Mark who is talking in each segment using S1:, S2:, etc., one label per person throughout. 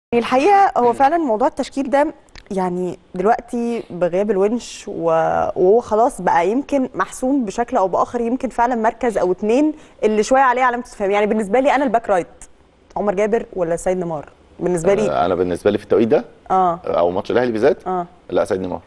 S1: الحقيقه هو فعلا موضوع التشكيل ده يعني دلوقتي بغياب الونش و- وهو خلاص بقى يمكن محسوم بشكل او باخر يمكن فعلا مركز او اتنين اللي شويه عليه علامه استفهام يعني بالنسبه لي انا الباك رايت عمر جابر ولا سيد نيمار بالنسبه لي
S2: آه، انا بالنسبه لي في التوقيت ده
S1: اه
S2: او ماتش الاهلي بالذات
S1: اه
S2: لا سيد نيمار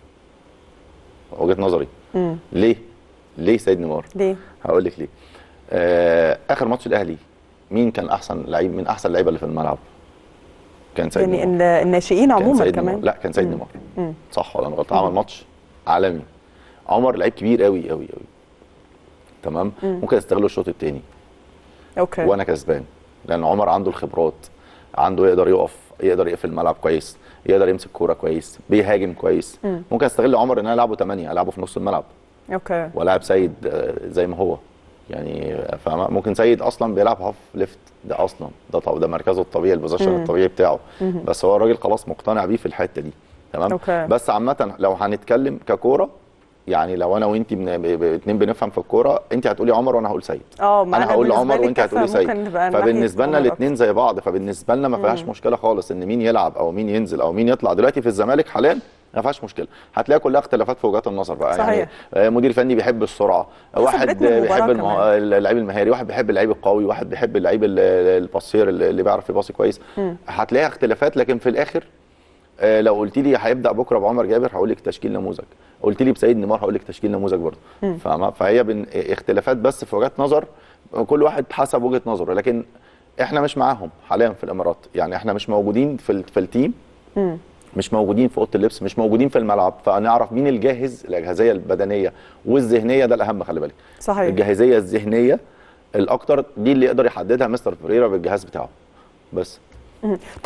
S2: وجهه نظري
S1: امم
S2: ليه ليه سيد نيمار
S1: ليه
S2: هقول لك ليه آه اخر ماتش الاهلي مين كان احسن لعيب من احسن اللعيبه اللي في الملعب كان سيد
S1: يعني
S2: نيمار
S1: ال- الناشئين
S2: كان
S1: عموما
S2: سيد نيمار.
S1: كمان
S2: لا كان سيد نيمار
S1: مم.
S2: صح ولا انا غلطان عمل ماتش عالمي عمر لعيب كبير قوي قوي قوي تمام ممكن استغله الشوط الثاني
S1: اوكي
S2: وانا كسبان لان عمر عنده الخبرات عنده يقدر يقف يقدر يقفل الملعب كويس يقدر يمسك كوره كويس بيهاجم كويس
S1: مم.
S2: ممكن استغل عمر ان انا العبه 8 العبه في نص الملعب
S1: اوكي
S2: والعب سيد آه، زي ما هو يعني فاهمة ممكن سيد اصلا بيلعب هاف ليفت ده اصلا ده طب ده مركزه الطبيعي البوزيشن الطبيعي بتاعه بس هو الراجل خلاص مقتنع بيه في الحته دي تمام
S1: أوكي.
S2: بس عامه لو هنتكلم ككوره يعني لو انا وانت بن... ب... ب... اتنين بنفهم في الكوره انت هتقولي عمر وانا هقول سيد
S1: اه ما
S2: انا هقول
S1: بالنسبة
S2: عمر
S1: لي
S2: وانت
S1: كفة
S2: هتقولي سيد
S1: ممكن نبقى ناحية
S2: فبالنسبه لنا
S1: عمر
S2: الاثنين زي بعض فبالنسبه لنا ما فيهاش مشكله خالص ان مين يلعب او مين ينزل او مين يطلع دلوقتي في الزمالك حاليا ما فيهاش مشكله هتلاقي كلها اختلافات في وجهات النظر بقى
S1: صحيح.
S2: يعني آه، مدير فني بيحب السرعه واحد
S1: رتم المباراة
S2: بيحب المه...
S1: كمان.
S2: اللعيب المهاري واحد بيحب اللعيب القوي واحد بيحب اللعيب ال- البصير اللي اللي بيعرف يباصي كويس هتلاقيها اختلافات لكن في الاخر آه، لو قلت لي هيبدا بكره بعمر جابر هقول لك تشكيل نموذج قلت لي بسيد نيمار هقول لك تشكيل نموذج برضه فاهمه فهي بن... اختلافات بس في وجهات نظر كل واحد حسب وجهه نظره لكن احنا مش معاهم حاليا في الامارات يعني احنا مش موجودين في ال... في التيم
S1: مم.
S2: مش موجودين في اوضه اللبس مش موجودين في الملعب فنعرف مين الجاهز الاجهزيه البدنيه والذهنيه ده الاهم خلي بالك
S1: صحيح
S2: الجاهزيه الذهنيه الاكتر دي اللي يقدر يحددها مستر فريرا بالجهاز بتاعه بس